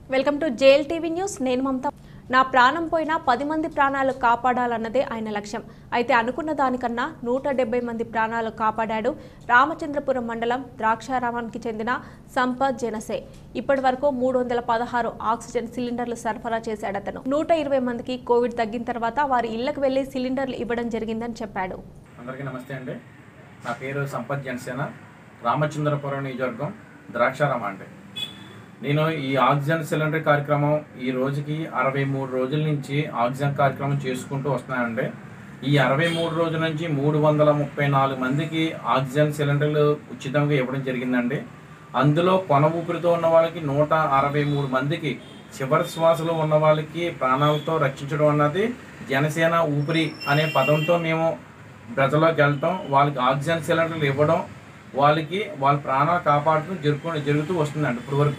welcome to JL TV news నేను మమత నా ప్రాణం పోయినా పది మంది ప్రాణాలు కాపాడాలన్నదే ఆయన లక్ష్యం అయితే అనుకున్న దానికన్నా నూట డెబ్బై మంది ప్రాణాలు కాపాడాడు రామచంద్రపురం మండలం ద్రాక్షారామానికి చెందిన సంపత్ జనసే ఇప్పటి వరకు మూడు వందల పదహారు ఆక్సిజన్ సిలిండర్లు సరఫరా చేశాడు అతను నూట ఇరవై మందికి కోవిడ్ తగ్గిన తర్వాత వారి ఇళ్లకు వెళ్లి సిలిండర్లు ఇవ్వడం జరిగిందని చెప్పాడు అందరికీ నమస్తే అండి నా పేరు సంపత్ జనసేన రామచంద్రపురం నియోజకవర్గం ద్రాక్షారామ అండి నేను ఈ ఆక్సిజన్ సిలిండర్ కార్యక్రమం ఈ రోజుకి అరవై మూడు రోజుల నుంచి ఆక్సిజన్ కార్యక్రమం చేసుకుంటూ వస్తున్నానండి ఈ అరవై మూడు రోజుల నుంచి మూడు వందల ముప్పై నాలుగు మందికి ఆక్సిజన్ సిలిండర్లు ఉచితంగా ఇవ్వడం జరిగిందండి అందులో కొన ఊపిరితో ఉన్న వాళ్ళకి నూట అరవై మూడు మందికి చివరి శ్వాసలో ఉన్న వాళ్ళకి ప్రాణాలతో రక్షించడం అన్నది జనసేన ఊపిరి అనే పదంతో మేము ప్రజల్లోకి వెళ్ళటం వాళ్ళకి ఆక్సిజన్ సిలిండర్లు ఇవ్వడం వాళ్ళకి వాళ్ళ ప్రాణాలు కాపాడటం జరుపు జరుగుతూ వస్తుందండి ఇప్పటి వరకు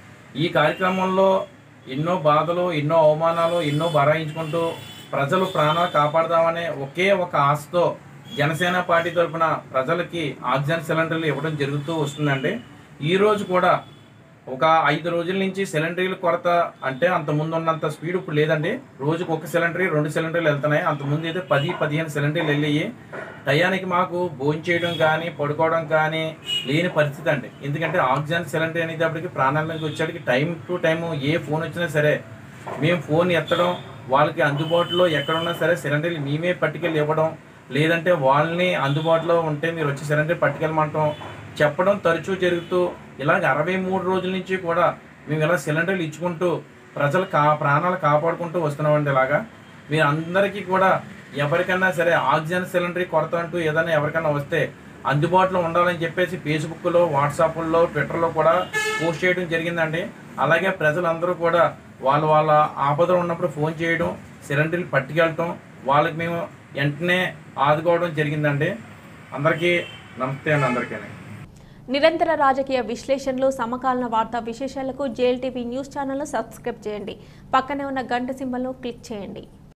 ఈ కార్యక్రమంలో ఎన్నో బాధలు ఎన్నో అవమానాలు ఎన్నో బరాయించుకుంటూ ప్రజలు ప్రాణాలు కాపాడదామనే ఒకే ఒక ఆశతో జనసేన పార్టీ తరఫున ప్రజలకి ఆక్సిజన్ సిలిండర్లు ఇవ్వడం జరుగుతూ వస్తుందండి ఈ రోజు కూడా ఒక ఐదు రోజుల నుంచి సిలిండర్ల కొరత అంటే అంత ముందు ఉన్నంత స్పీడ్ ఇప్పుడు లేదండి రోజుకు ఒక సిలిండర్ రెండు సిలిండర్లు వెళ్తున్నాయి అంత ముందు అయితే పది పదిహేను సిలిండర్లు వెళ్ళాయి టయానికి మాకు భోజనం చేయడం కానీ పడుకోవడం కానీ లేని పరిస్థితి అండి ఎందుకంటే ఆక్సిజన్ సిలిండర్ అనేటప్పటికి ప్రాణాలకు వచ్చేటికి టైం టు టైం ఏ ఫోన్ వచ్చినా సరే మేము ఫోన్ ఎత్తడం వాళ్ళకి అందుబాటులో ఎక్కడున్నా సరే సిలిండర్లు మేమే పట్టుకెళ్ళి ఇవ్వడం లేదంటే వాళ్ళని అందుబాటులో ఉంటే మీరు వచ్చి సిలిండర్ పట్టుకెళ్ళమంటాం చెప్పడం తరచూ జరుగుతూ ఇలాగ అరవై మూడు రోజుల నుంచి కూడా మేము ఇలా సిలిండర్లు ఇచ్చుకుంటూ ప్రజలు కా ప్రాణాలు కాపాడుకుంటూ వస్తున్నామండి ఇలాగా మీరు అందరికీ కూడా ఎవరికైనా సరే ఆక్సిజన్ సిలిండర్ కొరత అంటూ ఏదైనా ఎవరికైనా వస్తే అందుబాటులో ఉండాలని చెప్పేసి ఫేస్బుక్లో వాట్సాప్లో ట్విట్టర్లో కూడా పోస్ట్ చేయడం జరిగిందండి అలాగే ప్రజలందరూ కూడా వాళ్ళ వాళ్ళ ఆపదలు ఉన్నప్పుడు ఫోన్ చేయడం సిలిండర్లు పట్టుకెళ్ళటం వాళ్ళకి మేము వెంటనే ఆదుకోవడం జరిగిందండి అందరికీ నమస్తే అండి అందరికీ నిరంతర రాజకీయ విశ్లేషణలు సమకాలీన వార్తా విశేషాలకు జేఎల్ టీవీ న్యూస్ ఛానల్ను సబ్స్క్రైబ్ చేయండి పక్కనే ఉన్న గంట సింబల్ను క్లిక్ చేయండి